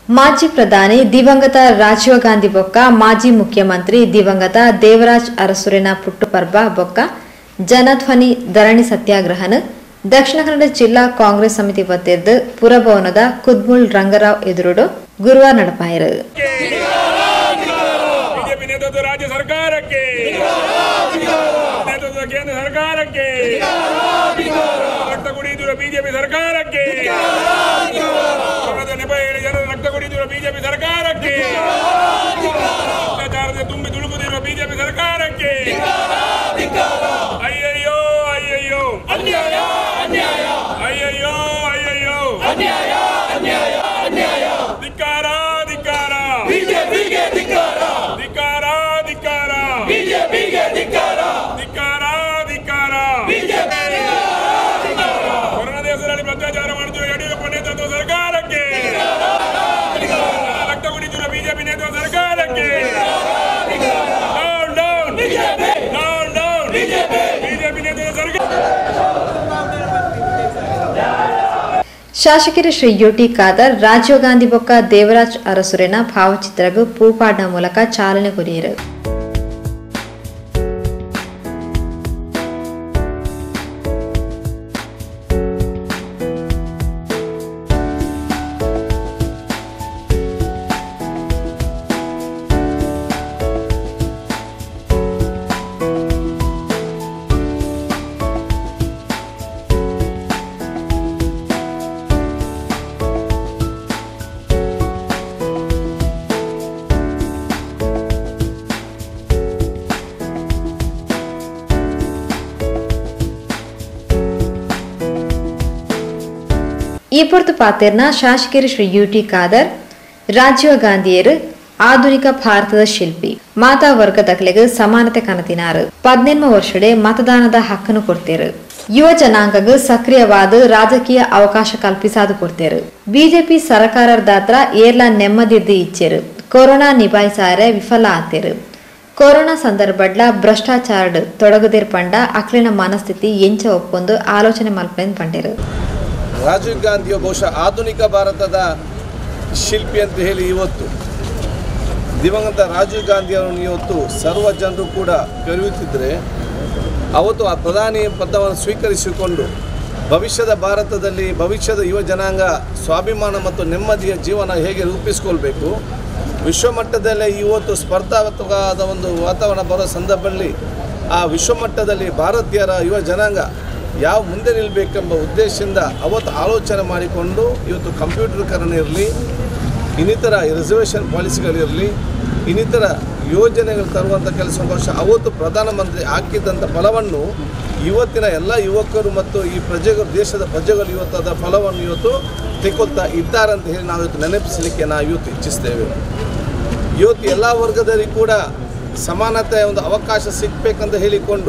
ಮಾಜಿ ಪ್ರಧಾನಿ ದಿವಂಗತ ರಾಜೀವ್ ಗಾಂಧಿ ಬೊಕ್ಕ ಮಾಜಿ ಮುಖ್ಯಮಂತ್ರಿ ದಿವಂಗತ ದೇವರಾಜ್ ಅರಸುರಿನ ಪುಟ್ಟುಪರ್ಬ ಬೊಕ್ಕ ಜನಧ್ವನಿ ಧರಣಿ ಸತ್ಯಾಗ್ರಹನ ದಕ್ಷಿಣ ಕನ್ನಡ ಜಿಲ್ಲಾ ಕಾಂಗ್ರೆಸ್ ಸಮಿತಿ ವತಿರ್ದು ಪುರಭವನದ ಕುದ್ಮುಳ್ ರಂಗರಾವ್ ಎದುರುಡು ಗುರುವಾರ ನಡಪಾಯಿರು ಬಿಜೆಪಿ ನೇತೃತ್ವ ರಾಜ್ಯ ಸರ್ಕಾರಕ್ಕೆ ನೇತೃತ್ವ ಕೇಂದ್ರ ಸರ್ಕಾರಕ್ಕೆ ರಕ್ತ ಕುಡಿಯುತ್ತಿರುವ ಬಿಜೆಪಿ ಸರ್ಕಾರಕ್ಕೆ ಕೊರೋನಾದ ನೆಪ ಹೇಳಿ ಜನರ ರಕ್ತ ಕುಡಿಯುತ್ತಿರುವ ಬಿಜೆಪಿ ಸರ್ಕಾರಕ್ಕೆ ಭ್ರಷ್ಟಾಚಾರದ ತುಂಬಿ ತುಳುಕುತ್ತಿರುವ ಬಿಜೆಪಿ ಸರ್ಕಾರಕ್ಕೆ ಅಯ್ಯಯ್ಯೋ ಅಯ್ಯಯ್ಯೋ ಅಯ್ಯಯ್ಯೋ ಅಯ್ಯಯ್ಯೋ ಧಿಕ್ಕಾರ ಧಿಕ್ಕಾರ ಧಿಕ್ಕಾರ ಧಿಕ್ಕಾರ ಧಿಕ್ಕಾರ ಧಿಕ್ಕಾರ ಕೊರೋನಾ ದೇಶದಲ್ಲಿ ಭ್ರಷ್ಟಾಚಾರ ಮಾಡುತ್ತಿರುವ ಯಡಿಯೂರಪ್ಪ ನೇತೃತ್ವ ಸರ್ಕಾರಕ್ಕೆ ರಕ್ತ ಕುಡಿತಿರುವ ಬಿಜೆಪಿ ನೇತೃತ್ವ ಸರ್ಕಾರಕ್ಕೆ down down down down BJP ನೇತೃತ್ವ ಸರ್ಕಾರ ಶಾಸಕರು ಶ್ರೀ ಯುಟಿ ಖಾದರ್ ರಾಜೀವ್ ಗಾಂಧಿ ಬೊಕ್ಕ ದೇವರಾಜ್ ಅರಸುರಿನ ಭಾವಚಿತ್ರಗೂ ಪೂಪಾಡ್ನ ಮೂಲಕ ಚಾಲನೆ ಕೊರಿಯರು ಈ ಪೊರ್ತು ಪಾತೆರ್ನ ಶಾಸಕರು ಶ್ರೀ ಯುಟಿ ಖಾದರ್ ರಾಜೀವ್ ಗಾಂಧಿಯರು ಆಧುನಿಕ ಭಾರತದ ಶಿಲ್ಪಿ ಮಾತಾ ವರ್ಗದಕ್ಲೆಗ್ ಸಮಾನತೆ ಕನತಿನಾರು ಪದ್ನೆನ್ಮ ವರ್ಷಡೆ ಮತದಾನದ ಹಕ್ಕನ್ನು ಕೊಡ್ತೇರು ಯುವ ಜನಾಂಗಗ್ ಸಕ್ರಿಯವಾದ ರಾಜಕೀಯ ಅವಕಾಶ ಕಲ್ಪಿಸಾದು ಕೊಡ್ತೇರು ಬಿಜೆಪಿ ಸರ್ಕಾರದಾತ್ರ ಏರ್ಲ ನೆಮ್ಮದಿರ್ದು ಇಚ್ಚೆರು ಕೊರೋನಾ ನಿಭಾಯಿಸಾರೆ ವಿಫಲ ಆತೇರು ಕೊರೋನಾ ಸಂದರ್ಭಡ್ಲ ಭ್ರಷ್ಟಾಚಾರ ತೊಡಗದಿರ್ ಪಂಡ ಅಕ್ಲಿನ ಮನಸ್ಥಿತಿ ಎಂಚ ಒಪ್ಪೊಂದು ಆಲೋಚನೆ ಮಲ್ಪೆಂದ್ ಪಂಡೇರು ರಾಜೀವ್ ಗಾಂಧಿಯು ಬಹುಶಃ ಆಧುನಿಕ ಭಾರತದ ಶಿಲ್ಪಿ ಅಂತ ಹೇಳಿ ಇವತ್ತು ದಿವಂಗತ ರಾಜೀವ್ ಗಾಂಧಿಯವರನ್ನು ಇವತ್ತು ಸರ್ವ ಜನರು ಕೂಡ ಕರೆಯುತ್ತಿದ್ದರೆ ಅವತ್ತು ಆ ಪ್ರಧಾನಿ ಪದವನ್ನು ಸ್ವೀಕರಿಸಿಕೊಂಡು ಭವಿಷ್ಯದ ಭಾರತದಲ್ಲಿ ಭವಿಷ್ಯದ ಯುವ ಜನಾಂಗ ಸ್ವಾಭಿಮಾನ ಮತ್ತು ನೆಮ್ಮದಿಯ ಜೀವನ ಹೇಗೆ ರೂಪಿಸ್ಕೊಳ್ಬೇಕು ವಿಶ್ವಮಟ್ಟದಲ್ಲೇ ಇವತ್ತು ಸ್ಪರ್ಧಾತ್ಮಕವಾದ ಒಂದು ವಾತಾವರಣ ಬರೋ ಸಂದರ್ಭದಲ್ಲಿ ಆ ವಿಶ್ವಮಟ್ಟದಲ್ಲಿ ಭಾರತೀಯರ ಯುವ ಜನಾಂಗ ಯಾವ ಮುಂದೆ ನಿಲ್ಲಬೇಕೆಂಬ ಉದ್ದೇಶದಿಂದ ಅವತ್ತು ಆಲೋಚನೆ ಮಾಡಿಕೊಂಡು ಇವತ್ತು ಕಂಪ್ಯೂಟರ್ಕರಣ ಇರಲಿ ಇನ್ನಿತರ ರಿಸರ್ವೇಷನ್ ಪಾಲಿಸಿಗಳಿರಲಿ ಇನ್ನಿತರ ಯೋಜನೆಗಳು ತರುವಂಥ ಕೆಲಸ ಬಹುಶಃ ಅವತ್ತು ಪ್ರಧಾನಮಂತ್ರಿ ಹಾಕಿದ್ದಂಥ ಫಲವನ್ನು ಇವತ್ತಿನ ಎಲ್ಲ ಯುವಕರು ಮತ್ತು ಈ ಪ್ರಜೆಗಳು ದೇಶದ ಪ್ರಜೆಗಳು ಇವತ್ತು ಅದರ ಫಲವನ್ನು ಇವತ್ತು ತೆಗೊಳ್ತಾ ಇದ್ದಾರೆ ಅಂತ ಹೇಳಿ ನಾವು ಇವತ್ತು ನೆನಪಿಸಲಿಕ್ಕೆ ನಾವು ಇವತ್ತು ಇಚ್ಛಿಸ್ತೇವೆ ಇವತ್ತು ಎಲ್ಲ ವರ್ಗದಲ್ಲಿ ಕೂಡ ಸಮಾನತೆಯ ಒಂದು ಅವಕಾಶ ಸಿಗಬೇಕಂತ ಹೇಳಿಕೊಂಡು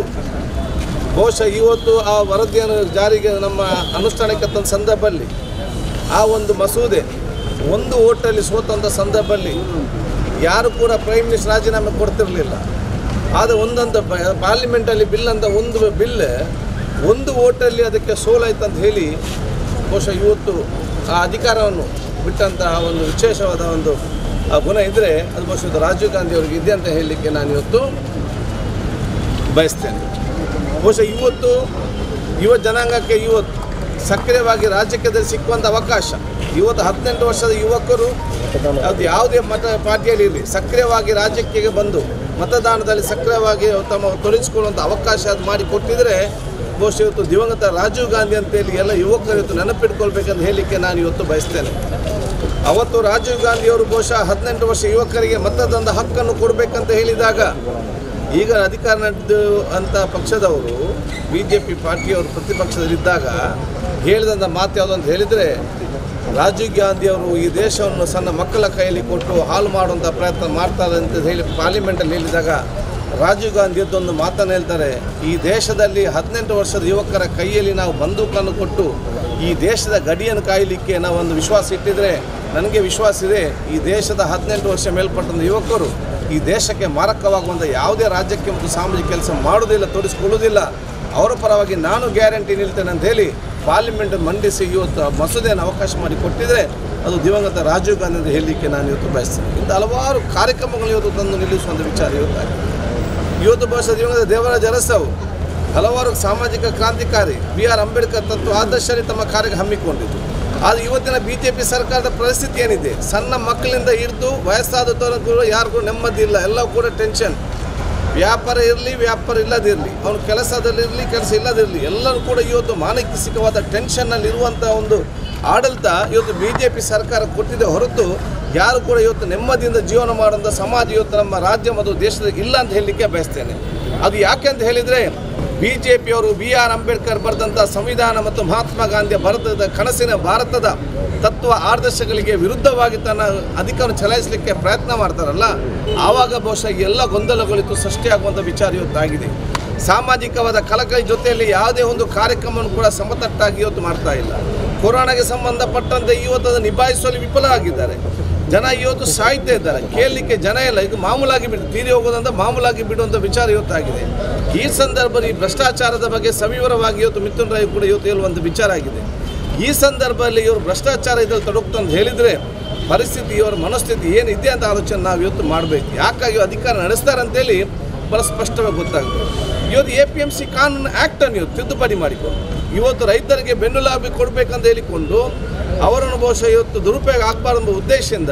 ಬಹುಶಃ ಇವತ್ತು ಆ ವರದಿಯನ್ನು ಜಾರಿಗೆ ನಮ್ಮ ಅನುಷ್ಠಾನಕ್ಕೆ ತಂದ ಸಂದರ್ಭದಲ್ಲಿ ಆ ಒಂದು ಮಸೂದೆ ಒಂದು ಓಟಲ್ಲಿ ಸೋತಂಥ ಸಂದರ್ಭದಲ್ಲಿ ಯಾರು ಕೂಡ ಪ್ರೈಮ್ ಮಿನಿಸ್ಟರ್ ರಾಜೀನಾಮೆ ಕೊಡ್ತಿರಲಿಲ್ಲ ಆದರೆ ಒಂದೊಂದು ಬ- ಪಾರ್ಲಿಮೆಂಟಲ್ಲಿ ಬಿಲ್ ಅಂತ ಒಂದು ಬಿಲ್ ಒಂದು ಓಟಲ್ಲಿ ಅದಕ್ಕೆ ಸೋಲಾಯ್ತು ಅಂತ ಹೇಳಿ ಬಹುಶಃ ಇವತ್ತು ಆ ಅಧಿಕಾರವನ್ನು ಬಿಟ್ಟಂತಹ ಒಂದು ವಿಶೇಷವಾದ ಒಂದು ಆ ಗುಣ ಇದ್ದರೆ ಅದು ಬಹುಶಃ ಇದು ರಾಜೀವ್ ಗಾಂಧಿ ಅವರಿಗೆ ಇದೆ ಅಂತ ಹೇಳಲಿಕ್ಕೆ ನಾನು ಇವತ್ತು ಬಯಸ್ತೇನೆ ಬಹುಶಃ ಇವತ್ತು ಯುವ ಜನಾಂಗಕ್ಕೆ ಇವತ್ತು ಸಕ್ರಿಯವಾಗಿ ರಾಜಕೀಯದಲ್ಲಿ ಸಿಕ್ಕುವಂಥ ಅವಕಾಶ ಇವತ್ತು ಹದಿನೆಂಟು ವರ್ಷದ ಯುವಕರು ಅದು ಯಾವುದೇ ಮತ ಪಾರ್ಟಿಯಲ್ಲಿ ಇರಲಿ ಸಕ್ರಿಯವಾಗಿ ರಾಜಕೀಯಕ್ಕೆ ಬಂದು ಮತದಾನದಲ್ಲಿ ಸಕ್ರಿಯವಾಗಿ ತಮ್ಮ ತೊಡಗಿಸಿಕೊಳ್ಳುವಂಥ ಅವಕಾಶ ಅದು ಮಾಡಿ ಕೊಟ್ಟಿದ್ರೆ ಬಹುಶಃ ಇವತ್ತು ದಿವಂಗತ ರಾಜೀವ್ ಗಾಂಧಿ ಅಂತೇಳಿ ಎಲ್ಲ ಯುವಕರು ಇವತ್ತು ನೆನಪಿಟ್ಕೊಳ್ಬೇಕಂತ ಹೇಳಲಿಕ್ಕೆ ನಾನು ಇವತ್ತು ಬಯಸ್ತೇನೆ ಅವತ್ತು ರಾಜೀವ್ ಗಾಂಧಿಯವರು ಬಹುಶಃ ಹದಿನೆಂಟು ವರ್ಷ ಯುವಕರಿಗೆ ಮತದಾನದ ಹಕ್ಕನ್ನು ಕೊಡಬೇಕಂತ ಹೇಳಿದಾಗ ಈಗ ಅಧಿಕಾರ ನಡೆದು ಅಂತ ಪಕ್ಷದವರು ಬಿ ಜೆ ಪಿ ಪಾರ್ಟಿಯವರು ಪ್ರತಿಪಕ್ಷದಲ್ಲಿದ್ದಾಗ ಹೇಳಿದಂಥ ಮಾತು ಯಾವುದು ಅಂತ ಹೇಳಿದರೆ ರಾಜೀವ್ ಗಾಂಧಿಯವರು ಈ ದೇಶವನ್ನು ಸಣ್ಣ ಮಕ್ಕಳ ಕೈಯಲ್ಲಿ ಕೊಟ್ಟು ಹಾಳು ಮಾಡುವಂಥ ಪ್ರಯತ್ನ ಮಾಡ್ತಾರೆ ಅಂತ ಹೇಳಿ ಪಾರ್ಲಿಮೆಂಟಲ್ಲಿ ಹೇಳಿದಾಗ ರಾಜೀವ್ ಗಾಂಧಿ ಎದ್ದೊಂದು ಮಾತನ್ನು ಹೇಳ್ತಾರೆ ಈ ದೇಶದಲ್ಲಿ ಹದಿನೆಂಟು ವರ್ಷದ ಯುವಕರ ಕೈಯಲ್ಲಿ ನಾವು ಬಂದೂಕನ್ನು ಕೊಟ್ಟು ಈ ದೇಶದ ಗಡಿಯನ್ನು ಕಾಯಲಿಕ್ಕೆ ನಾವು ಒಂದು ವಿಶ್ವಾಸ ಇಟ್ಟಿದ್ರೆ ನನಗೆ ವಿಶ್ವಾಸ ಇದೆ ಈ ದೇಶದ ಹದಿನೆಂಟು ವರ್ಷ ಮೇಲ್ಪಟ್ಟಂಥ ಯುವಕರು ಈ ದೇಶಕ್ಕೆ ಮಾರಕವಾಗುವಂಥ ಯಾವುದೇ ರಾಜ್ಯಕ್ಕೆ ಮತ್ತು ಸಾಮಾಜಿಕ ಕೆಲಸ ಮಾಡೋದಿಲ್ಲ ತೊಡಗಿಸ್ಕೊಳ್ಳೋದಿಲ್ಲ ಅವರ ಪರವಾಗಿ ನಾನು ಗ್ಯಾರಂಟಿ ನಿಲ್ತೇನೆ ಅಂತ ಹೇಳಿ ಪಾರ್ಲಿಮೆಂಟ್ ಮಂಡಿಸಿ ಇವತ್ತು ಆ ಮಸೂದೆಯನ್ನು ಅವಕಾಶ ಮಾಡಿ ಕೊಟ್ಟಿದ್ರೆ ಅದು ದಿವಂಗತ ರಾಜೀವ್ ಗಾಂಧಿ ಅಂತ ಹೇಳಲಿಕ್ಕೆ ನಾನು ಇವತ್ತು ಬಯಸ್ತೇನೆ ಇಂಥ ಹಲವಾರು ಕಾರ್ಯಕ್ರಮಗಳು ಇವತ್ತು ತಂದು ನಿಲ್ಲಿಸುವಂಥ ವಿಚಾರ ಇವತ್ತಾಗಿದೆ ಇವತ್ತು ಬಹುಶಃ ದಿವಂಗತ ದೇವರಾಜ ಅರಸವು ಹಲವಾರು ಸಾಮಾಜಿಕ ಕ್ರಾಂತಿಕಾರಿ ಬಿ ಆರ್ ಅಂಬೇಡ್ಕರ್ ತತ್ವ ಆದರ್ಶನೇ ತಮ್ಮ ಕಾರ್ಯಕ್ಕೆ ಹಮ್ಮಿಕೊಂಡಿದ್ದು ಆದರೆ ಇವತ್ತಿನ ಬಿ ಜೆ ಪಿ ಸರ್ಕಾರದ ಪರಿಸ್ಥಿತಿ ಏನಿದೆ ಸಣ್ಣ ಮಕ್ಕಳಿಂದ ಹಿಡಿದು ವಯಸ್ಸಾದ ಕೂಡ ಯಾರಿಗೂ ನೆಮ್ಮದಿ ಇಲ್ಲ ಎಲ್ಲ ಕೂಡ ಟೆನ್ಷನ್ ವ್ಯಾಪಾರ ಇರಲಿ ವ್ಯಾಪಾರ ಇಲ್ಲದಿರಲಿ ಅವನು ಕೆಲಸದಲ್ಲಿರಲಿ ಕೆಲಸ ಇಲ್ಲದಿರಲಿ ಎಲ್ಲರೂ ಕೂಡ ಇವತ್ತು ಮಾನಸಿಕವಾದ ಟೆನ್ಷನ್ನಲ್ಲಿ ಇರುವಂಥ ಒಂದು ಆಡಳಿತ ಇವತ್ತು ಬಿ ಜೆ ಪಿ ಸರ್ಕಾರ ಕೊಟ್ಟಿದೆ ಹೊರತು ಯಾರು ಕೂಡ ಇವತ್ತು ನೆಮ್ಮದಿಯಿಂದ ಜೀವನ ಮಾಡುವಂಥ ಸಮಾಜ ಇವತ್ತು ನಮ್ಮ ರಾಜ್ಯ ಮತ್ತು ದೇಶದಲ್ಲಿ ಇಲ್ಲ ಅಂತ ಹೇಳಲಿಕ್ಕೆ ಬಯಸ್ತೇನೆ ಅದು ಯಾಕೆ ಅಂತ ಹೇಳಿದರೆ ಬಿ ಜೆ ಪಿಯವರು ಬಿ ಆರ್ ಅಂಬೇಡ್ಕರ್ ಬರೆದಂಥ ಸಂವಿಧಾನ ಮತ್ತು ಮಹಾತ್ಮ ಗಾಂಧಿಯ ಭಾರತದ ಕನಸಿನ ಭಾರತದ ತತ್ವ ಆದರ್ಶಗಳಿಗೆ ವಿರುದ್ಧವಾಗಿ ತನ್ನ ಅಧಿಕಾರ ಚಲಾಯಿಸಲಿಕ್ಕೆ ಪ್ರಯತ್ನ ಮಾಡ್ತಾರಲ್ಲ ಆವಾಗ ಬಹುಶಃ ಈ ಎಲ್ಲ ಗೊಂದಲಗಳಿತ್ತು ಸೃಷ್ಟಿಯಾಗುವಂಥ ವಿಚಾರ ಇವತ್ತಾಗಿದೆ ಸಾಮಾಜಿಕವಾದ ಕಳಕಳಿ ಜೊತೆಯಲ್ಲಿ ಯಾವುದೇ ಒಂದು ಕಾರ್ಯಕ್ರಮವನ್ನು ಕೂಡ ಸಮತಟ್ಟಾಗಿ ಇವತ್ತು ಮಾಡ್ತಾ ಇಲ್ಲ ಕೊರೋನಾಗೆ ಸಂಬಂಧಪಟ್ಟಂತೆ ಇವತ್ತು ಅದನ್ನು ನಿಭಾಯಿಸುವಲ್ಲಿ ವಿಫಲವಾಗಿದ್ದಾರೆ ಜನ ಇವತ್ತು ಸಾಯ್ತಾ ಇದ್ದಾರೆ ಕೇಳಲಿಕ್ಕೆ ಜನ ಇಲ್ಲ ಇದು ಮಾಮೂಲಾಗಿ ಬಿಟ್ಟು ತೀರಿ ಹೋಗೋದಂತ ಮಾಮೂಲಾಗಿ ಬಿಡುವಂಥ ವಿಚಾರ ಇವತ್ತಾಗಿದೆ ಈ ಸಂದರ್ಭದಲ್ಲಿ ಈ ಭ್ರಷ್ಟಾಚಾರದ ಬಗ್ಗೆ ಸವಿವರವಾಗಿ ಇವತ್ತು ಮಿಥುನ್ ರಾಯ್ ಕೂಡ ಇವತ್ತು ಹೇಳುವಂಥ ವಿಚಾರ ಆಗಿದೆ ಈ ಸಂದರ್ಭದಲ್ಲಿ ಇವರು ಭ್ರಷ್ಟಾಚಾರ ಇದ್ರಲ್ಲಿ ತೊಡಗುತ್ತಂತ ಹೇಳಿದರೆ ಪರಿಸ್ಥಿತಿ ಇವರ ಮನಸ್ಥಿತಿ ಏನಿದೆ ಅಂತ ಆಲೋಚನೆ ನಾವು ಇವತ್ತು ಮಾಡಬೇಕು ಯಾಕಾಗಿ ಅಧಿಕಾರ ನಡೆಸ್ತಾರೆ ಅಂತೇಳಿ ಬಹಳ ಸ್ಪಷ್ಟವಾಗಿ ಗೊತ್ತಾಗ್ತದೆ ಇವತ್ತು ಎ ಪಿ ಎಮ್ ಸಿ ಕಾನೂನು ಆ್ಯಕ್ಟನ್ನು ಇವತ್ತು ತಿದ್ದುಪಡಿ ಮಾಡಿಕೊಂಡು ಇವತ್ತು ರೈತರಿಗೆ ಬೆನ್ನುಲಾಭಿ ಕೊಡಬೇಕಂತ ಹೇಳಿಕೊಂಡು ಅವರನ್ನು ಬಹುಶಃ ಇವತ್ತು ದುರುಪಯೋಗ ಆಗಬಾರ್ದು ಉದ್ದೇಶದಿಂದ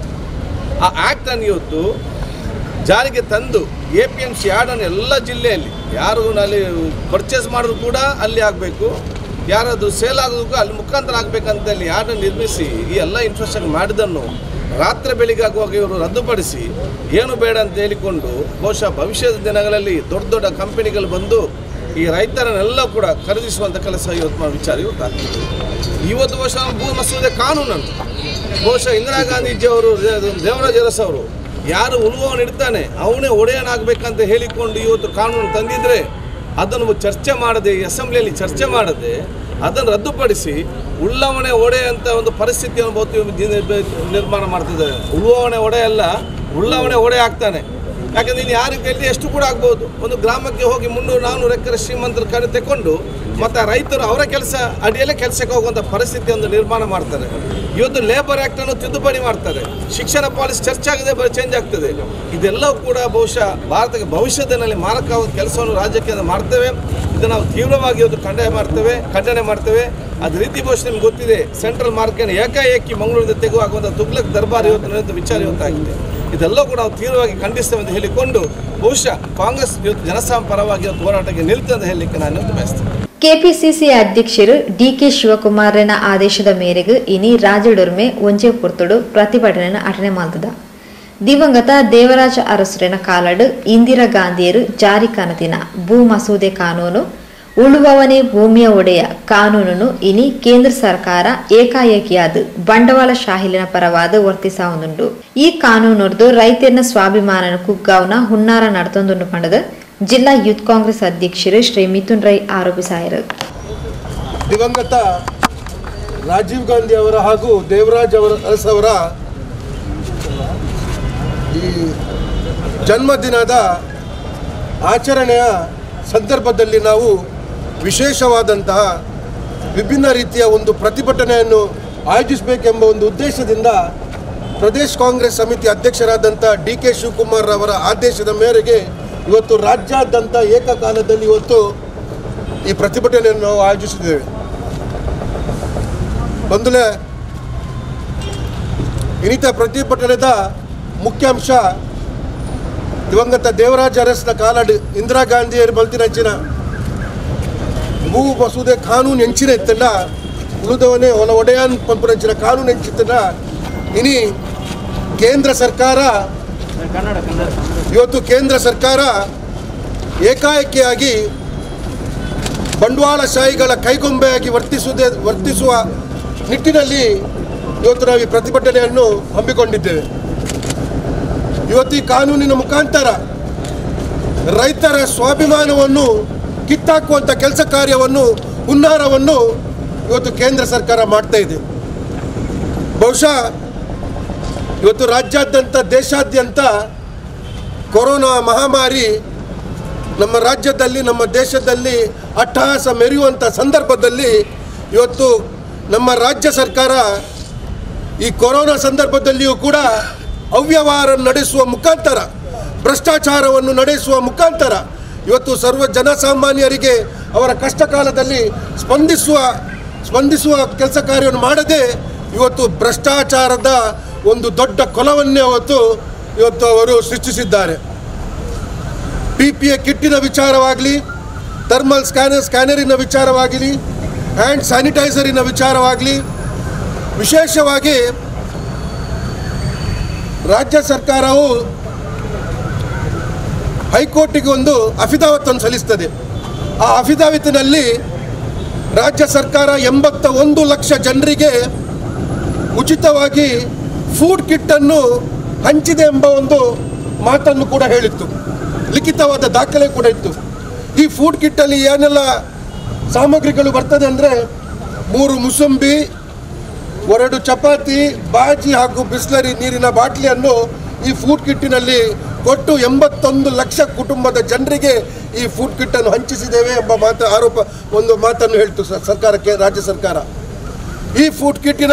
ಆ ಆ್ಯಕ್ಟನ್ನು ಇವತ್ತು ಜಾರಿಗೆ ತಂದು ಎ ಪಿ ಎಮ್ ಸಿ ಆರ್ಡನ್ನು ಎಲ್ಲ ಜಿಲ್ಲೆಯಲ್ಲಿ ಯಾರು ಅಲ್ಲಿ ಪರ್ಚೇಸ್ ಮಾಡೋದು ಕೂಡ ಅಲ್ಲಿ ಆಗಬೇಕು ಯಾರಾದರೂ ಸೇಲ್ ಆಗೋದಕ್ಕೂ ಅಲ್ಲಿ ಮುಖಾಂತರ ಆಗಬೇಕಂತೇಳಿ ಆರ್ಡನ್ನು ನಿರ್ಮಿಸಿ ಈ ಎಲ್ಲ ಇನ್ಫ್ರಾಸ್ಟ್ರಕ್ಚರ್ ಮಾಡಿದ್ದನ್ನು ರಾತ್ರಿ ಬೆಳಿಗ್ಗೆ ಆಗುವಾಗ ಇವರು ರದ್ದುಪಡಿಸಿ ಏನು ಬೇಡ ಅಂತ ಹೇಳಿಕೊಂಡು ಬಹುಶಃ ಭವಿಷ್ಯದ ದಿನಗಳಲ್ಲಿ ದೊಡ್ಡ ದೊಡ್ಡ ಕಂಪನಿಗಳು ಬಂದು ಈ ರೈತರನ್ನೆಲ್ಲ ಕೂಡ ಖರೀದಿಸುವಂಥ ಕೆಲಸ ಇವತ್ತು ನಾವು ವಿಚಾರ ಇವತ್ತಾಗ್ತದೆ ಇವತ್ತು ಬಹುಶಃ ಭೂ ಮಸೂದೆ ಕಾನೂನನ್ನು ಬಹುಶಃ ಇಂದಿರಾ ಗಾಂಧೀಜಿ ಅವರು ದೇವರಾಜ ಅರಸ್ ಅವರು ಯಾರು ಉಳುವವನು ಇಡ್ತಾನೆ ಅವನೇ ಒಡೆಯನಾಗಬೇಕಂತ ಹೇಳಿಕೊಂಡು ಇವತ್ತು ಕಾನೂನು ತಂದಿದ್ರೆ ಅದನ್ನು ಚರ್ಚೆ ಮಾಡದೆ ಈ ಅಸೆಂಬ್ಲಿಯಲ್ಲಿ ಚರ್ಚೆ ಮಾಡದೆ ಅದನ್ನು ರದ್ದುಪಡಿಸಿ ಉಳ್ಳವನೇ ಒಡೆ ಅಂತ ಒಂದು ಪರಿಸ್ಥಿತಿಯನ್ನು ಬಹುತ ನಿರ್ಮಾಣ ಮಾಡ್ತಿದ್ದಾರೆ ಉಳುವವನೇ ಒಡೆ ಅಲ್ಲ ಉಳ್ಳವನೇ ಒಡೆ ಆಗ್ತಾನೆ ಯಾಕಂದ್ರೆ ನೀನು ಯಾರಿಗೆ ಕೈಲಿ ಎಷ್ಟು ಕೂಡ ಆಗ್ಬೋದು ಒಂದು ಗ್ರಾಮಕ್ಕೆ ಹೋಗಿ ಮುನ್ನೂರು ನಾನ್ನೂರು ಎಕರೆ ಶ್ರೀಮಂತರ ಕಡೆ ತೆಕೊಂಡು ಮತ್ತು ಆ ರೈತರು ಅವರ ಕೆಲಸ ಅಡಿಯಲ್ಲೇ ಕೆಲಸಕ್ಕೆ ಹೋಗುವಂಥ ಪರಿಸ್ಥಿತಿ ಒಂದು ನಿರ್ಮಾಣ ಮಾಡ್ತಾರೆ ಇವತ್ತು ಲೇಬರ್ ಆ್ಯಕ್ಟನ್ನು ತಿದ್ದುಪಡಿ ಮಾಡ್ತಾರೆ ಶಿಕ್ಷಣ ಪಾಲಿಸಿ ಚರ್ಚೆ ಆಗದೆ ಬರೀ ಚೇಂಜ್ ಆಗ್ತದೆ ಇದೆಲ್ಲವೂ ಕೂಡ ಬಹುಶಃ ಭಾರತಕ್ಕೆ ಭವಿಷ್ಯದಲ್ಲಿ ಮಾರಕವಾದ ಕೆಲಸವನ್ನು ರಾಜ್ಯಕ್ಕೆ ಮಾಡ್ತೇವೆ ಇದು ನಾವು ತೀವ್ರವಾಗಿ ಇವತ್ತು ಖಂಡನೆ ಮಾಡ್ತೇವೆ ಖಂಡನೆ ಮಾಡ್ತೇವೆ ಅದೇ ರೀತಿ ಬಹುಶಃ ನಿಮ್ಗೆ ಗೊತ್ತಿದೆ ಸೆಂಟ್ರಲ್ ಮಾರ್ಕೆಟ್ ಏಕಾಏಕಿ ಮಂಗಳೂರಿಂದ ತೆಗೆದುಹಾಕುವಂಥ ತುಗ್ಲಕ್ ದರ್ಬಾರ್ ಇವತ್ತು ನಡೆದ ವಿಚಾರ ಇವತ್ತಾಗಿದೆ ಇದೆಲ್ಲ ಕೂಡ ನಾವು ತೀವ್ರವಾಗಿ ಖಂಡಿಸ್ತೇವೆ ಅಂತ ಹೇಳಿಕೊಂಡು ಬಹುಶಃ ಕಾಂಗ್ರೆಸ್ ಇವತ್ತು ಜನಸಾಮಾನ್ಯ ಪರವಾಗಿ ಇವತ್ತು ಹೋರಾಟಕ್ಕೆ ನಿಲ್ತದೆ ಅಂತ ಹೇಳಲಿಕ್ಕೆ ನಾನು ಇವತ್ತು ಬಯಸ್ತೇನೆ ಕೆಪಿಸಿಸಿ ಅಧ್ಯಕ್ಷರು ಡಿಕೆ ಶಿವಕುಮಾರನ ಆದೇಶದ ಮೇರೆಗೆ ಇನಿ ರಾಜಡೊರ್ಮೆ ಒಂಜೆ ಪುರ್ತುಡು ಪ್ರತಿಭಟನೆಯನ್ನು ಅಟನೆ ಮಾಡ್ತದ ದಿವಂಗತ ದೇವರಾಜ ಅರಸರಿನ ಕಾಲಡು ಇಂದಿರಾ ಗಾಂಧಿಯರು ಜಾರಿ ಕನತಿನ ಭೂ ಮಸೂದೆ ಕಾನೂನು ಉಳುವವನೇ ಭೂಮಿಯ ಒಡೆಯ ಕಾನೂನನ್ನು ಇನಿ ಕೇಂದ್ರ ಸರ್ಕಾರ ಏಕಾಏಕಿಯಾದ ಬಂಡವಾಳ ಶಾಹಿಲಿನ ಪರವಾದ ವರ್ತಿಸಾವುದುಂಡು ಈ ಕಾನೂನೊರ್ದು ರೈತರನ ಸ್ವಾಭಿಮಾನನ ಕುಗ್ಗಾವ್ನ ಹುನ್ನಾರ ನಡ್ತೊಂದುಂಡು ಪಂಡದ ಜಿಲ್ಲಾ ಯೂತ್ ಕಾಂಗ್ರೆಸ್ ಅಧ್ಯಕ್ಷರು ಶ್ರೀ ಮಿಥುನ್ ರೈ ಆರೋಪಿಸಾಯರು ದಿವಂಗತ ರಾಜೀವ್ ಗಾಂಧಿ ಅವರ ಹಾಗೂ ದೇವರಾಜ್ ಅವರ ಅರಸ್ ಅವರ ಈ ಜನ್ಮದಿನದ ಆಚರಣೆಯ ಸಂದರ್ಭದಲ್ಲಿ ನಾವು ವಿಶೇಷವಾದಂತಹ ವಿಭಿನ್ನ ರೀತಿಯ ಒಂದು ಪ್ರತಿಭಟನೆಯನ್ನು ಆಯೋಜಿಸಬೇಕೆಂಬ ಒಂದು ಉದ್ದೇಶದಿಂದ ಪ್ರದೇಶ್ ಕಾಂಗ್ರೆಸ್ ಸಮಿತಿ ಅಧ್ಯಕ್ಷರಾದಂಥ ಡಿ ಕೆ ಶಿವಕುಮಾರ್ ಅವರ ಆದೇಶದ ಮೇರೆಗೆ ಇವತ್ತು ರಾಜ್ಯಾದ್ಯಂತ ಏಕಕಾಲದಲ್ಲಿ ಇವತ್ತು ಈ ಪ್ರತಿಭಟನೆಯನ್ನು ನಾವು ಆಯೋಜಿಸಿದ್ದೇವೆ ಬಂಧುಲೆ ಇನ್ನಿತ ಪ್ರತಿಭಟನೆದ ಮುಖ್ಯಾಂಶ ದಿವಂಗತ ದೇವರಾಜ ಅರಸ್ನ ಕಾಲಡ್ ಇಂದಿರಾ ಗಾಂಧಿಯರು ಬಲ್ತಿನಂಚಿನ ಭೂ ಮಸೂದೆ ಕಾನೂನು ಎಂಚಿನ ಇತ್ತಲ್ಲ ಉಳಿದವನೇ ಹೊಲ ಒಡೆಯಾನ್ ಪಂಪುನಂಚಿನ ಕಾನೂನು ಎಂಚಿತ್ತಲ್ಲ ಇನಿ ಕೇಂದ್ರ ಸರ್ಕಾರ ಇವತ್ತು ಕೇಂದ್ರ ಸರ್ಕಾರ ಏಕಾಏಕಿಯಾಗಿ ಬಂಡವಾಳಶಾಹಿಗಳ ಕೈಗೊಂಬೆಯಾಗಿ ವರ್ತಿಸುವುದೇ ವರ್ತಿಸುವ ನಿಟ್ಟಿನಲ್ಲಿ ಇವತ್ತು ನಾವು ಈ ಪ್ರತಿಭಟನೆಯನ್ನು ಹಮ್ಮಿಕೊಂಡಿದ್ದೇವೆ ಇವತ್ತು ಈ ಕಾನೂನಿನ ಮುಖಾಂತರ ರೈತರ ಸ್ವಾಭಿಮಾನವನ್ನು ಕಿತ್ತಾಕುವಂಥ ಕೆಲಸ ಕಾರ್ಯವನ್ನು ಹುನ್ನಾರವನ್ನು ಇವತ್ತು ಕೇಂದ್ರ ಸರ್ಕಾರ ಮಾಡ್ತಾ ಇದೆ ಬಹುಶಃ ಇವತ್ತು ರಾಜ್ಯಾದ್ಯಂತ ದೇಶಾದ್ಯಂತ ಕೊರೋನಾ ಮಹಾಮಾರಿ ನಮ್ಮ ರಾಜ್ಯದಲ್ಲಿ ನಮ್ಮ ದೇಶದಲ್ಲಿ ಅಟ್ಟಹಾಸ ಮೆರೆಯುವಂಥ ಸಂದರ್ಭದಲ್ಲಿ ಇವತ್ತು ನಮ್ಮ ರಾಜ್ಯ ಸರ್ಕಾರ ಈ ಕೊರೋನಾ ಸಂದರ್ಭದಲ್ಲಿಯೂ ಕೂಡ ಅವ್ಯವಹಾರ ನಡೆಸುವ ಮುಖಾಂತರ ಭ್ರಷ್ಟಾಚಾರವನ್ನು ನಡೆಸುವ ಮುಖಾಂತರ ಇವತ್ತು ಸರ್ವ ಜನಸಾಮಾನ್ಯರಿಗೆ ಅವರ ಕಷ್ಟ ಕಾಲದಲ್ಲಿ ಸ್ಪಂದಿಸುವ ಸ್ಪಂದಿಸುವ ಕೆಲಸ ಕಾರ್ಯವನ್ನು ಮಾಡದೆ ಇವತ್ತು ಭ್ರಷ್ಟಾಚಾರದ ಒಂದು ದೊಡ್ಡ ಕೊಲವನ್ನೇ ಅವತ್ತು ಇವತ್ತು ಅವರು ಸೃಷ್ಟಿಸಿದ್ದಾರೆ ಪಿ ಪಿ ಎ ಕಿಟ್ಟಿನ ವಿಚಾರವಾಗಲಿ ಥರ್ಮಲ್ ಸ್ಕ್ಯಾನರ್ ಸ್ಕ್ಯಾನರಿನ ವಿಚಾರವಾಗಲಿ ಹ್ಯಾಂಡ್ ಸ್ಯಾನಿಟೈಸರಿನ ವಿಚಾರವಾಗಲಿ ವಿಶೇಷವಾಗಿ ರಾಜ್ಯ ಸರ್ಕಾರವು ಹೈಕೋರ್ಟಿಗೆ ಒಂದು ಅಫಿದಾವತ್ತನ್ನು ಸಲ್ಲಿಸ್ತದೆ ಆ ಅಫಿದಾವಿತಿನಲ್ಲಿ ರಾಜ್ಯ ಸರ್ಕಾರ ಎಂಬತ್ತ ಒಂದು ಲಕ್ಷ ಜನರಿಗೆ ಉಚಿತವಾಗಿ ಫುಡ್ ಕಿಟ್ಟನ್ನು ಹಂಚಿದೆ ಎಂಬ ಒಂದು ಮಾತನ್ನು ಕೂಡ ಹೇಳಿತ್ತು ಲಿಖಿತವಾದ ದಾಖಲೆ ಕೂಡ ಇತ್ತು ಈ ಫುಡ್ ಕಿಟ್ಟಲ್ಲಿ ಏನೆಲ್ಲ ಸಾಮಗ್ರಿಗಳು ಬರ್ತದೆ ಅಂದರೆ ಮೂರು ಮುಸಂಬಿ ಎರಡು ಚಪಾತಿ ಬಾಜಿ ಹಾಗೂ ಬಿಸ್ಲರಿ ನೀರಿನ ಬಾಟ್ಲಿಯನ್ನು ಈ ಫುಡ್ ಕಿಟ್ಟಿನಲ್ಲಿ ಕೊಟ್ಟು ಎಂಬತ್ತೊಂದು ಲಕ್ಷ ಕುಟುಂಬದ ಜನರಿಗೆ ಈ ಫುಡ್ ಕಿಟ್ಟನ್ನು ಹಂಚಿಸಿದ್ದೇವೆ ಎಂಬ ಮಾತು ಆರೋಪ ಒಂದು ಮಾತನ್ನು ಹೇಳ್ತು ಸ- ಸರ್ಕಾರಕ್ಕೆ ರಾಜ್ಯ ಸರ್ಕಾರ ಈ ಫುಡ್ ಕಿಟ್ಟಿನ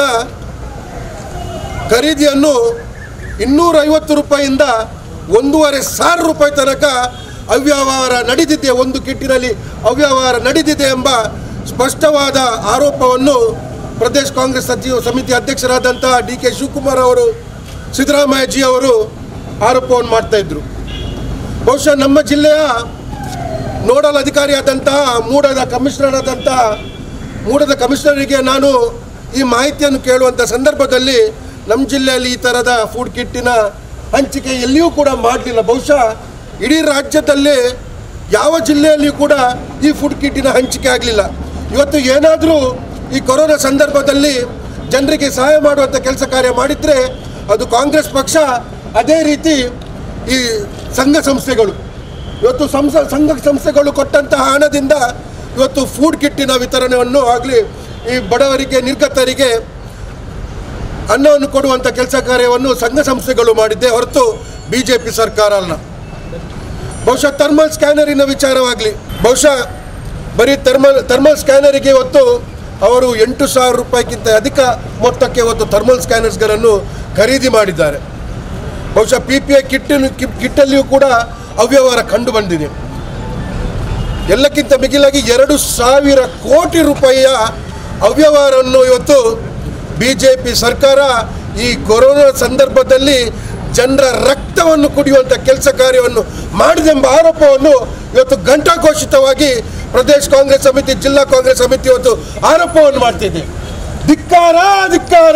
ಖರೀದಿಯನ್ನು ಇನ್ನೂರೈವತ್ತು ರೂಪಾಯಿಯಿಂದ ಒಂದೂವರೆ ಸಾವಿರ ರೂಪಾಯಿ ತನಕ ಅವ್ಯವಹಾರ ನಡೆದಿದೆ ಒಂದು ಕಿಟ್ಟಿನಲ್ಲಿ ಅವ್ಯವಹಾರ ನಡೆದಿದೆ ಎಂಬ ಸ್ಪಷ್ಟವಾದ ಆರೋಪವನ್ನು ಪ್ರದೇಶ್ ಕಾಂಗ್ರೆಸ್ ಸಚಿವ ಸಮಿತಿ ಅಧ್ಯಕ್ಷರಾದಂತಹ ಡಿ ಕೆ ಶಿವಕುಮಾರ್ ಅವರು ಸಿದ್ದರಾಮಯ್ಯಜಿ ಅವರು ಆರೋಪವನ್ನು ಮಾಡ್ತಾ ಇದ್ರು ಬಹುಶಃ ನಮ್ಮ ಜಿಲ್ಲೆಯ ನೋಡಲ್ ಅಧಿಕಾರಿಯಾದಂತಹ ಮೂಡದ ಕಮಿಷನರ್ ಆದಂತಹ ಮೂಡದ ಕಮಿಷನರಿಗೆ ನಾನು ಈ ಮಾಹಿತಿಯನ್ನು ಕೇಳುವಂಥ ಸಂದರ್ಭದಲ್ಲಿ ನಮ್ಮ ಜಿಲ್ಲೆಯಲ್ಲಿ ಈ ಥರದ ಫುಡ್ ಕಿಟ್ಟಿನ ಹಂಚಿಕೆ ಎಲ್ಲಿಯೂ ಕೂಡ ಮಾಡಲಿಲ್ಲ ಬಹುಶಃ ಇಡೀ ರಾಜ್ಯದಲ್ಲಿ ಯಾವ ಜಿಲ್ಲೆಯಲ್ಲಿಯೂ ಕೂಡ ಈ ಫುಡ್ ಕಿಟ್ಟಿನ ಹಂಚಿಕೆ ಆಗಲಿಲ್ಲ ಇವತ್ತು ಏನಾದರೂ ಈ ಕೊರೋನಾ ಸಂದರ್ಭದಲ್ಲಿ ಜನರಿಗೆ ಸಹಾಯ ಮಾಡುವಂಥ ಕೆಲಸ ಕಾರ್ಯ ಮಾಡಿದರೆ ಅದು ಕಾಂಗ್ರೆಸ್ ಪಕ್ಷ ಅದೇ ರೀತಿ ಈ ಸಂಘ ಸಂಸ್ಥೆಗಳು ಇವತ್ತು ಸಂಸ ಸಂಘ ಸಂಸ್ಥೆಗಳು ಕೊಟ್ಟಂತಹ ಹಣದಿಂದ ಇವತ್ತು ಫುಡ್ ಕಿಟ್ಟಿನ ವಿತರಣೆಯನ್ನು ಆಗಲಿ ಈ ಬಡವರಿಗೆ ನಿರ್ಗತರಿಗೆ ಅನ್ನವನ್ನು ಕೊಡುವಂಥ ಕೆಲಸ ಕಾರ್ಯವನ್ನು ಸಂಘ ಸಂಸ್ಥೆಗಳು ಮಾಡಿದ್ದೆ ಹೊರತು ಬಿ ಜೆ ಪಿ ಸರ್ಕಾರ ಅಲ್ಲ ಬಹುಶಃ ಥರ್ಮಲ್ ಸ್ಕ್ಯಾನರಿನ ವಿಚಾರವಾಗಲಿ ಬಹುಶಃ ಬರೀ ಥರ್ಮಲ್ ಥರ್ಮಲ್ ಸ್ಕ್ಯಾನರಿಗೆ ಇವತ್ತು ಅವರು ಎಂಟು ಸಾವಿರ ರೂಪಾಯಿಗಿಂತ ಅಧಿಕ ಮೊತ್ತಕ್ಕೆ ಇವತ್ತು ಥರ್ಮಲ್ ಸ್ಕ್ಯಾನರ್ಸ್ಗಳನ್ನು ಖರೀದಿ ಮಾಡಿದ್ದಾರೆ ಬಹುಶಃ ಪಿ ಪಿ ಐ ಕಿಟ್ಟಿನ ಕಿಟ್ಟಲ್ಲಿಯೂ ಕೂಡ ಅವ್ಯವಹಾರ ಕಂಡು ಬಂದಿದೆ ಎಲ್ಲಕ್ಕಿಂತ ಮಿಗಿಲಾಗಿ ಎರಡು ಸಾವಿರ ಕೋಟಿ ರೂಪಾಯಿಯ ಅವ್ಯವಹಾರವನ್ನು ಇವತ್ತು ಬಿ ಜೆ ಪಿ ಸರ್ಕಾರ ಈ ಕೊರೋನಾ ಸಂದರ್ಭದಲ್ಲಿ ಜನರ ರಕ್ತವನ್ನು ಕುಡಿಯುವಂಥ ಕೆಲಸ ಕಾರ್ಯವನ್ನು ಮಾಡಿದೆಂಬ ಆರೋಪವನ್ನು ಇವತ್ತು ಘಂಟಾಘೋಷಿತವಾಗಿ ಪ್ರದೇಶ್ ಕಾಂಗ್ರೆಸ್ ಸಮಿತಿ ಜಿಲ್ಲಾ ಕಾಂಗ್ರೆಸ್ ಸಮಿತಿ ಇವತ್ತು ಆರೋಪವನ್ನು ಮಾಡ್ತಿದೆ ಧಿಕ್ಕಾರ ಧಿಕ್ಕಾರ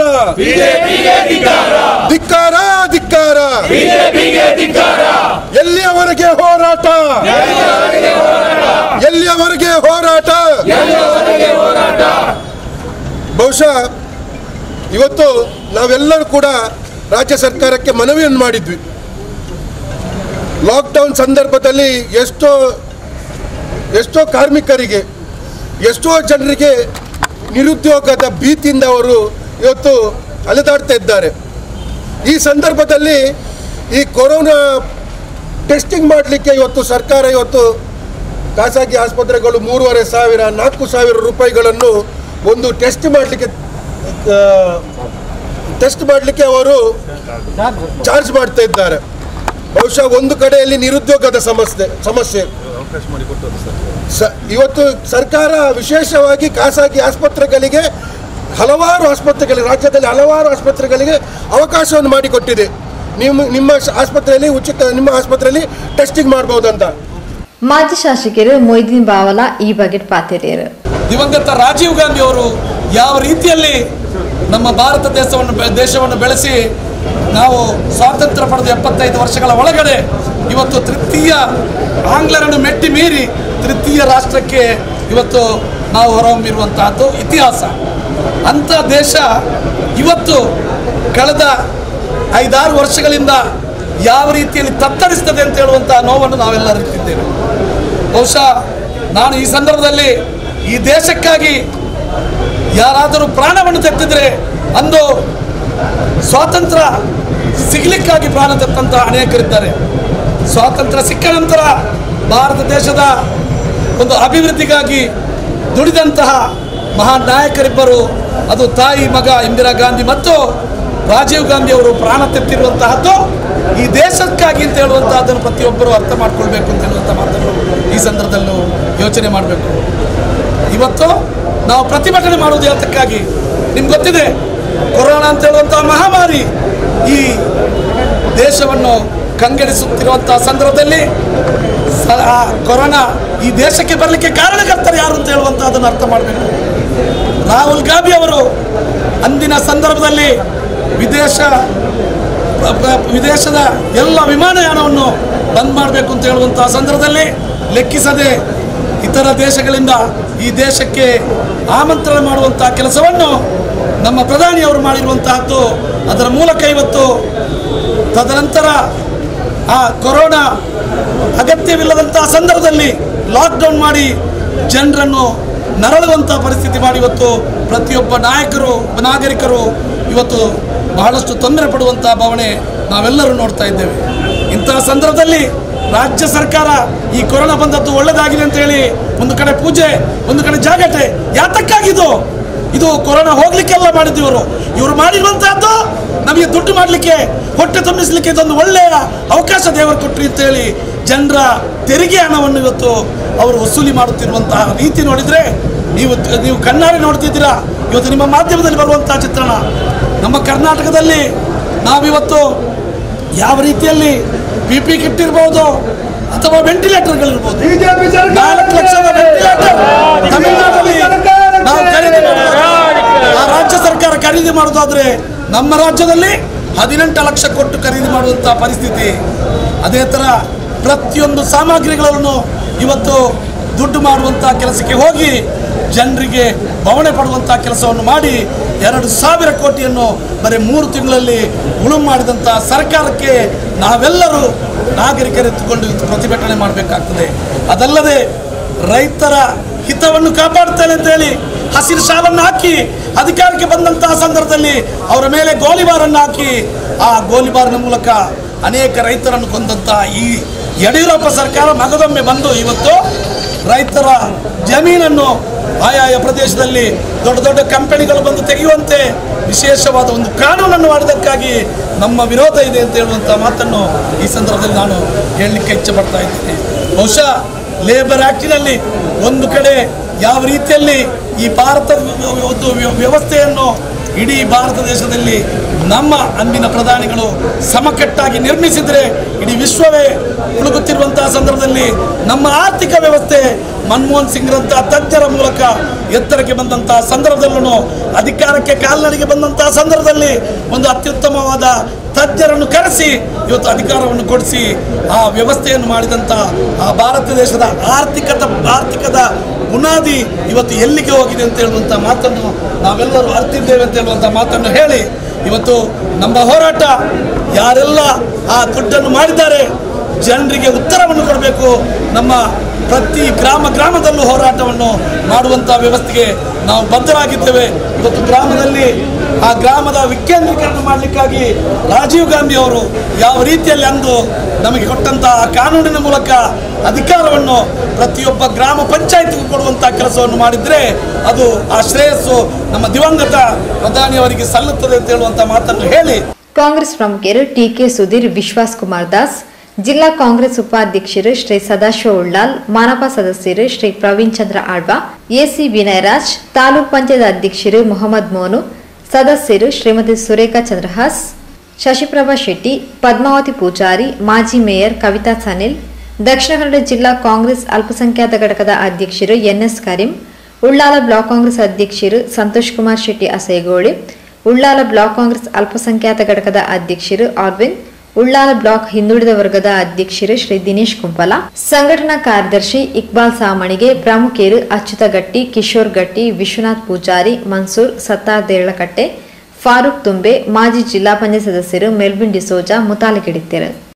ಧಿಕ್ಕಾರ ಧಿಕ್ಕಾರ ಎಲ್ಲಿಯವರೆಗೆ ಹೋರಾಟ ಎಲ್ಲಿಯವರೆಗೆ ಹೋರಾಟ ಬಹುಶಃ ಇವತ್ತು ನಾವೆಲ್ಲರೂ ಕೂಡ ರಾಜ್ಯ ಸರ್ಕಾರಕ್ಕೆ ಮನವಿಯನ್ನು ಮಾಡಿದ್ವಿ ಲಾಕ್ಡೌನ್ ಸಂದರ್ಭದಲ್ಲಿ ಎಷ್ಟೋ ಎಷ್ಟೋ ಕಾರ್ಮಿಕರಿಗೆ ಎಷ್ಟೋ ಜನರಿಗೆ ನಿರುದ್ಯೋಗದ ಭೀತಿಯಿಂದ ಅವರು ಇವತ್ತು ಅಲೆದಾಡ್ತಾ ಇದ್ದಾರೆ ಈ ಸಂದರ್ಭದಲ್ಲಿ ಈ ಕೊರೋನಾ ಟೆಸ್ಟಿಂಗ್ ಮಾಡಲಿಕ್ಕೆ ಇವತ್ತು ಸರ್ಕಾರ ಇವತ್ತು ಖಾಸಗಿ ಆಸ್ಪತ್ರೆಗಳು ಮೂರುವರೆ ಸಾವಿರ ನಾಲ್ಕು ಸಾವಿರ ರೂಪಾಯಿಗಳನ್ನು ಒಂದು ಟೆಸ್ಟ್ ಮಾಡಲಿಕ್ಕೆ ಟೆಸ್ಟ್ ಮಾಡಲಿಕ್ಕೆ ಅವರು ಚಾರ್ಜ್ ಮಾಡ್ತಾ ಇದ್ದಾರೆ ಬಹುಶಃ ಒಂದು ಕಡೆಯಲ್ಲಿ ನಿರುದ್ಯೋಗದ ಸಮಸ್ಯೆ ಸಮಸ್ಯೆ ಸ ಇವತ್ತು ಸರ್ಕಾರ ವಿಶೇಷವಾಗಿ ಖಾಸಗಿ ಆಸ್ಪತ್ರೆಗಳಿಗೆ ಹಲವಾರು ಆಸ್ಪತ್ರೆಗಳಿಗೆ ರಾಜ್ಯದಲ್ಲಿ ಹಲವಾರು ಆಸ್ಪತ್ರೆಗಳಿಗೆ ಅವಕಾಶವನ್ನು ಮಾಡಿಕೊಟ್ಟಿದೆ ನಿಮ್ಮ ನಿಮ್ಮ ಶ- ಆಸ್ಪತ್ರೆಯಲ್ಲಿ ಉಚಿತ ನಿಮ್ಮ ಆಸ್ಪತ್ರೆಯಲ್ಲಿ ಟೆಸ್ಟಿಂಗ್ ಮಾಡ್ಬೋದಂತ ಮಾಜಿ ಶಾಸಕರು ಮೊಯ್ದೀನ್ ಬಾವಲ ಈ ಬಗ್ಗೆ ಪಾತಿರಿಯರು ದಿವಂಗತ ರಾಜೀವ್ ಗಾಂಧಿ ಅವರು ಯಾವ ರೀತಿಯಲ್ಲಿ ನಮ್ಮ ಭಾರತ ದೇಶವನ್ನು ಬೆ- ದೇಶವನ್ನು ಬೆಳೆಸಿ ನಾವು ಸ್ವಾತಂತ್ರ್ಯ ಪಡೆದ ಎಪ್ಪತ್ತೈದು ವರ್ಷಗಳ ಒಳಗಡೆ ಇವತ್ತು ತೃತೀಯ ಆಂಗ್ಲರನ್ನು ಮೆಟ್ಟಿ ಮೀರಿ ತೃತೀಯ ರಾಷ್ಟ್ರಕ್ಕೆ ಇವತ್ತು ನಾವು ಹೊರಹೊಮ್ಮಿರುವಂತಹದ್ದು ಇತಿಹಾಸ ಅಂಥ ದೇಶ ಇವತ್ತು ಕಳೆದ ಐದಾರು ವರ್ಷಗಳಿಂದ ಯಾವ ರೀತಿಯಲ್ಲಿ ತತ್ತರಿಸ್ತದೆ ಅಂತ ಹೇಳುವಂಥ ನೋವನ್ನು ನಾವೆಲ್ಲ ಅರಿತಿದ್ದೇವೆ ಬಹುಶಃ ನಾನು ಈ ಸಂದರ್ಭದಲ್ಲಿ ಈ ದೇಶಕ್ಕಾಗಿ ಯಾರಾದರೂ ಪ್ರಾಣವನ್ನು ತೆತ್ತಿದ್ರೆ ಅಂದು ಸ್ವಾತಂತ್ರ್ಯ ಸಿಗಲಿಕ್ಕಾಗಿ ಪ್ರಾಣ ತೆತ್ತಂತ ಅನೇಕರಿದ್ದಾರೆ ಸ್ವಾತಂತ್ರ್ಯ ಸಿಕ್ಕ ನಂತರ ಭಾರತ ದೇಶದ ಒಂದು ಅಭಿವೃದ್ಧಿಗಾಗಿ ದುಡಿದಂತಹ ಮಹಾನ್ ನಾಯಕರಿಬ್ಬರು ಅದು ತಾಯಿ ಮಗ ಇಂದಿರಾ ಗಾಂಧಿ ಮತ್ತು ರಾಜೀವ್ ಗಾಂಧಿ ಅವರು ಪ್ರಾಣ ತೆತ್ತಿರುವಂತಹದ್ದು ಈ ದೇಶಕ್ಕಾಗಿ ಅಂತ ಹೇಳುವಂತಹದ್ದನ್ನು ಪ್ರತಿಯೊಬ್ಬರು ಅರ್ಥ ಮಾಡ್ಕೊಳ್ಬೇಕು ಅಂತ ಹೇಳುವಂಥ ಮಾತನ್ನು ಈ ಸಂದರ್ಭದಲ್ಲೂ ಯೋಚನೆ ಮಾಡಬೇಕು ಇವತ್ತು ನಾವು ಪ್ರತಿಭಟನೆ ಮಾಡುವುದು ಯಾತಕ್ಕಾಗಿ ನಿಮ್ಗೆ ಗೊತ್ತಿದೆ ಕೊರೋನಾ ಅಂತ ಹೇಳುವಂತಹ ಮಹಾಮಾರಿ ಈ ದೇಶವನ್ನು ಕಂಗೆಡಿಸುತ್ತಿರುವಂತಹ ಸಂದರ್ಭದಲ್ಲಿ ಸ- ಆ ಕೊರೋನಾ ಈ ದೇಶಕ್ಕೆ ಬರಲಿಕ್ಕೆ ಕಾರಣಕರ್ತರು ಯಾರು ಅಂತ ಹೇಳುವಂತಹದನ್ನು ಅರ್ಥ ಮಾಡಬೇಕು ರಾಹುಲ್ ಗಾಂಧಿ ಅವರು ಅಂದಿನ ಸಂದರ್ಭದಲ್ಲಿ ವಿದೇಶ ಪ್ರ- ಪ್ರ- ವಿದೇಶದ ಎಲ್ಲ ವಿಮಾನಯಾನವನ್ನು ಬಂದ್ ಮಾಡಬೇಕು ಅಂತ ಹೇಳುವಂತಹ ಸಂದರ್ಭದಲ್ಲಿ ಲೆಕ್ಕಿಸದೆ ಇತರ ದೇಶಗಳಿಂದ ಈ ದೇಶಕ್ಕೆ ಆಮಂತ್ರಣ ಮಾಡುವಂತಹ ಕೆಲಸವನ್ನು ನಮ್ಮ ಪ್ರಧಾನಿಯವರು ಮಾಡಿರುವಂತಹದ್ದು ಅದರ ಮೂಲಕ ಇವತ್ತು ತದನಂತರ ಆ ಕೊರೋನಾ ಅಗತ್ಯವಿಲ್ಲದಂತಹ ಸಂದರ್ಭದಲ್ಲಿ ಲಾಕ್ಡೌನ್ ಮಾಡಿ ಜನರನ್ನು ನರಳುವಂಥ ಪರಿಸ್ಥಿತಿ ಮಾಡಿ ಇವತ್ತು ಪ್ರತಿಯೊಬ್ಬ ನಾಯಕರು ನಾಗರಿಕರು ಇವತ್ತು ಬಹಳಷ್ಟು ತೊಂದರೆ ಪಡುವಂಥ ಭಾವನೆ ನಾವೆಲ್ಲರೂ ನೋಡ್ತಾ ಇದ್ದೇವೆ ಇಂತಹ ಸಂದರ್ಭದಲ್ಲಿ ರಾಜ್ಯ ಸರ್ಕಾರ ಈ ಕೊರೋನಾ ಬಂದದ್ದು ಒಳ್ಳೆದಾಗಿದೆ ಅಂತ ಹೇಳಿ ಒಂದು ಕಡೆ ಪೂಜೆ ಒಂದು ಕಡೆ ಜಾಗಟೆ ಯಾತಕ್ಕಾಗಿದು ಇದು ಕೊರೋನಾ ಹೋಗ್ಲಿಕ್ಕೆಲ್ಲ ಮಾಡಿದ್ದು ಇವರು ಇವರು ಮಾಡಿರುವಂತಹದ್ದು ನಮಗೆ ದುಡ್ಡು ಮಾಡಲಿಕ್ಕೆ ಹೊಟ್ಟೆ ತುಂಬಿಸಲಿಕ್ಕೆ ಇದೊಂದು ಒಳ್ಳೆಯ ಅವಕಾಶ ದೇವರು ಕೊಟ್ರಿ ಅಂತೇಳಿ ಜನರ ತೆರಿಗೆ ಹಣವನ್ನು ಇವತ್ತು ಅವರು ವಸೂಲಿ ಮಾಡುತ್ತಿರುವಂತಹ ರೀತಿ ನೋಡಿದರೆ ನೀವು ನೀವು ಕಣ್ಣಾರೆ ನೋಡ್ತಿದ್ದೀರಾ ಇವತ್ತು ನಿಮ್ಮ ಮಾಧ್ಯಮದಲ್ಲಿ ಬರುವಂತಹ ಚಿತ್ರಣ ನಮ್ಮ ಕರ್ನಾಟಕದಲ್ಲಿ ನಾವಿವತ್ತು ಯಾವ ರೀತಿಯಲ್ಲಿ ಬಿ ಪಿ ಕಿಟ್ ಇರ್ಬೋದು ಅಥವಾ ವೆಂಟಿಲೇಟರ್ಗಳಿರ್ಬೋದು ನಾಲ್ಕು ಲಕ್ಷದ ವೆಂಟಿಲೇಟರ್ ತಮಿಳುನಾಡಲ್ಲಿ ನಾವು ಖರೀದಿ ಮಾಡೋದು. ಆ ರಾಜ್ಯ ಸರ್ಕಾರ ಖರೀದಿ ಮಾಡೋದಾದ್ರೆ ನಮ್ಮ ರಾಜ್ಯದಲ್ಲಿ ಹದಿನೆಂಟು ಲಕ್ಷ ಕೊಟ್ಟು ಖರೀದಿ ಮಾಡುವಂಥ ಪರಿಸ್ಥಿತಿ ಅದೇ ಥರ ಪ್ರತಿಯೊಂದು ಸಾಮಗ್ರಿಗಳನ್ನು ಇವತ್ತು ದುಡ್ಡು ಮಾಡುವಂಥ ಕೆಲಸಕ್ಕೆ ಹೋಗಿ ಜನರಿಗೆ ಬವಣೆ ಪಡುವಂಥ ಕೆಲಸವನ್ನು ಮಾಡಿ ಎರಡು ಸಾವಿರ ಕೋಟಿಯನ್ನು ಬರೀ ಮೂರು ತಿಂಗಳಲ್ಲಿ ಉಳುಮೆ ಮಾಡಿದಂಥ ಸರ್ಕಾರಕ್ಕೆ ನಾವೆಲ್ಲರೂ ನಾಗರಿಕರೆತ್ತುಕೊಂಡು ಇವತ್ತು ಪ್ರತಿಭಟನೆ ಮಾಡಬೇಕಾಗ್ತದೆ ಅದಲ್ಲದೆ ರೈತರ ಹಿತವನ್ನು ಕಾಪಾಡ್ತೇನೆ ಅಂತೇಳಿ ಹಸಿರು ಶಾಲನ್ನು ಹಾಕಿ ಅಧಿಕಾರಕ್ಕೆ ಬಂದಂತಹ ಸಂದರ್ಭದಲ್ಲಿ ಅವರ ಮೇಲೆ ಗೋಲಿಬಾರನ್ನು ಹಾಕಿ ಆ ಗೋಲಿಬಾರಿನ ಮೂಲಕ ಅನೇಕ ರೈತರನ್ನು ಕೊಂದಂತಹ ಈ ಯಡಿಯೂರಪ್ಪ ಸರ್ಕಾರ ಮಗದೊಮ್ಮೆ ಬಂದು ಇವತ್ತು ರೈತರ ಜಮೀನನ್ನು ಆಯಾಯ ಪ್ರದೇಶದಲ್ಲಿ ದೊಡ್ಡ ದೊಡ್ಡ ಕಂಪನಿಗಳು ಬಂದು ತೆಗೆಯುವಂತೆ ವಿಶೇಷವಾದ ಒಂದು ಕಾನೂನನ್ನು ಮಾಡಿದ್ದಕ್ಕಾಗಿ ನಮ್ಮ ವಿರೋಧ ಇದೆ ಅಂತ ಹೇಳುವಂಥ ಮಾತನ್ನು ಈ ಸಂದರ್ಭದಲ್ಲಿ ನಾನು ಹೇಳಲಿಕ್ಕೆ ಇಚ್ಛೆ ಪಡ್ತಾ ಇದ್ದೇನೆ ಬಹುಶಃ ಲೇಬರ್ ಆ್ಯಕ್ಟಿನಲ್ಲಿ ಒಂದು ಕಡೆ ಯಾವ ರೀತಿಯಲ್ಲಿ ಈ ಭಾರತ ಒಂದು ವ್ಯ- ವ್ಯವಸ್ಥೆಯನ್ನು ಇಡೀ ಭಾರತ ದೇಶದಲ್ಲಿ ನಮ್ಮ ಅಂದಿನ ಪ್ರಧಾನಿಗಳು ಸಮಕಟ್ಟಾಗಿ ನಿರ್ಮಿಸಿದರೆ ಇಡೀ ವಿಶ್ವವೇ ಮುಳುಗುತ್ತಿರುವಂತಹ ಸಂದರ್ಭದಲ್ಲಿ ನಮ್ಮ ಆರ್ಥಿಕ ವ್ಯವಸ್ಥೆ ಮನಮೋಹನ್ ಸಿಂಗ್ರಂತಹ ತಜ್ಞರ ಮೂಲಕ ಎತ್ತರಕ್ಕೆ ಬಂದಂತಹ ಸಂದರ್ಭದಲ್ಲೂ ಅಧಿಕಾರಕ್ಕೆ ಕಾಲ್ನಡಿಗೆ ಬಂದಂತಹ ಸಂದರ್ಭದಲ್ಲಿ ಒಂದು ಅತ್ಯುತ್ತಮವಾದ ತಜ್ಞರನ್ನು ಕರೆಸಿ ಇವತ್ತು ಅಧಿಕಾರವನ್ನು ಕೊಡಿಸಿ ಆ ವ್ಯವಸ್ಥೆಯನ್ನು ಮಾಡಿದಂಥ ಆ ಭಾರತ ದೇಶದ ಆರ್ಥಿಕತ ಆರ್ಥಿಕದ ಬುನಾದಿ ಇವತ್ತು ಎಲ್ಲಿಗೆ ಹೋಗಿದೆ ಅಂತ ಹೇಳುವಂಥ ಮಾತನ್ನು ನಾವೆಲ್ಲರೂ ಅರ್ತಿದ್ದೇವೆ ಅಂತ ಹೇಳುವಂಥ ಮಾತನ್ನು ಹೇಳಿ ಇವತ್ತು ನಮ್ಮ ಹೋರಾಟ ಯಾರೆಲ್ಲ ಆ ದುಡ್ಡನ್ನು ಮಾಡಿದ್ದಾರೆ ಜನರಿಗೆ ಉತ್ತರವನ್ನು ಕೊಡಬೇಕು ನಮ್ಮ ಪ್ರತಿ ಗ್ರಾಮ ಗ್ರಾಮದಲ್ಲೂ ಹೋರಾಟವನ್ನು ಮಾಡುವಂಥ ವ್ಯವಸ್ಥೆಗೆ ನಾವು ಬದ್ಧರಾಗಿದ್ದೇವೆ ಇವತ್ತು ಗ್ರಾಮದಲ್ಲಿ ಆ ಗ್ರಾಮದ ವಿಕೇಂದ್ರೀಕರಣ ಮಾಡಲಿಕ್ಕಾಗಿ ರಾಜೀವ್ ಗಾಂಧಿ ಅವರು ಯಾವ ರೀತಿಯಲ್ಲಿ ಅಂದು ನಮಗೆ ಕೊಟ್ಟಂತಹ ಆ ಕಾನೂನಿನ ಮೂಲಕ ಅಧಿಕಾರವನ್ನು ಪ್ರತಿಯೊಬ್ಬ ಗ್ರಾಮ ಪಂಚಾಯತ್ಗೂ ಕೊಡುವಂಥ ಕೆಲಸವನ್ನು ಮಾಡಿದರೆ ಅದು ಆ ಶ್ರೇಯಸ್ಸು ನಮ್ಮ ದಿವಂಗತ ಪ್ರಧಾನಿಯವರಿಗೆ ಸಲ್ಲುತ್ತದೆ ಅಂತ ಹೇಳುವಂಥ ಮಾತನ್ನು ಹೇಳಿ ಕಾಂಗ್ರೆಸ್ ಪ್ರಮುಖರು ಟಿಕೆ ಸುಧೀರ್ ವಿಶ್ವಾಸ್ ಕುಮಾರ್ ದಾಸ್ ಜಿಲ್ಲಾ ಕಾಂಗ್ರೆಸ್ ಉಪಾಧ್ಯಕ್ಷರು ಶ್ರೀ ಸದಾಶಿವ ಉಳ್ಳಾಲ್ ಮಾನಪ ಸದಸ್ಯರು ಶ್ರೀ ಪ್ರವೀಣ್ ಚಂದ್ರ ಆಳ್ವ ಎಸಿ ವಿನಯರಾಜ್ ತಾಲೂಕ್ ಪಂಚಾಯತ್ ಅಧ್ಯಕ್ಷರು ಮೊಹಮ್ಮದ್ ಮೋನು ಸದಸ್ಯರು ಶ್ರೀಮತಿ ಸುರೇಖಾ ಚಂದ್ರಹಾಸ್ ಶಶಿಪ್ರಭಾ ಶೆಟ್ಟಿ ಪದ್ಮಾವತಿ ಪೂಜಾರಿ ಮಾಜಿ ಮೇಯರ್ ಕವಿತಾ ಸನಿಲ್ ದಕ್ಷಿಣ ಕನ್ನಡ ಜಿಲ್ಲಾ ಕಾಂಗ್ರೆಸ್ ಅಲ್ಪಸಂಖ್ಯಾತ ಘಟಕದ ಅಧ್ಯಕ್ಷರು NS Kareem Ullal block Congress ಅಧ್ಯಕ್ಷರು ಸಂತೋಷ್ ಕುಮಾರ್ ಶೆಟ್ಟಿ ಅಸೇಗೋಳಿ ಉಳ್ಳಾಲ ಬ್ಲಾಕ್ ಕಾಂಗ್ರೆಸ್ ಅಲ್ಪಸಂಖ್ಯಾತ ಘಟಕದ ಅಧ್ಯಕ್ಷರು ಅರವಿಂದ್ ಉಳ್ಳಾಲ ಬ್ಲಾಕ್ ಹಿಂದುಳಿದ ವರ್ಗದ ಅಧ್ಯಕ್ಷರು ಶ್ರೀ ದಿನೇಶ್ ಕುಂಪಲ ಸಂಘಟನಾ ಕಾರ್ಯದರ್ಶಿ ಇಕ್ಬಾಲ್ ಸಾಮಣಿಗೆ ಪ್ರಮುಖರು ಅಚ್ಯುತ ಗಟ್ಟಿ ಕಿಶೋರ್ ಗಟ್ಟಿ ವಿಶ್ವನಾಥ್ ಪೂಜಾರಿ ಮನ್ಸೂರ್ ಸತ್ತಾರ್ ದೇಳಕಟ್ಟೆ ಫಾರೂಕ್ ತುಂಬೆ ಮಾಜಿ ಜಿಲ್ಲಾ ಪಂಚಾಯತ್ ಸದಸ್ಯರು ಮೆಲ್ವಿನ್ ಡಿಸೋಜಾ ಮುತಾಲಿಕಿಡಿತ್ತರು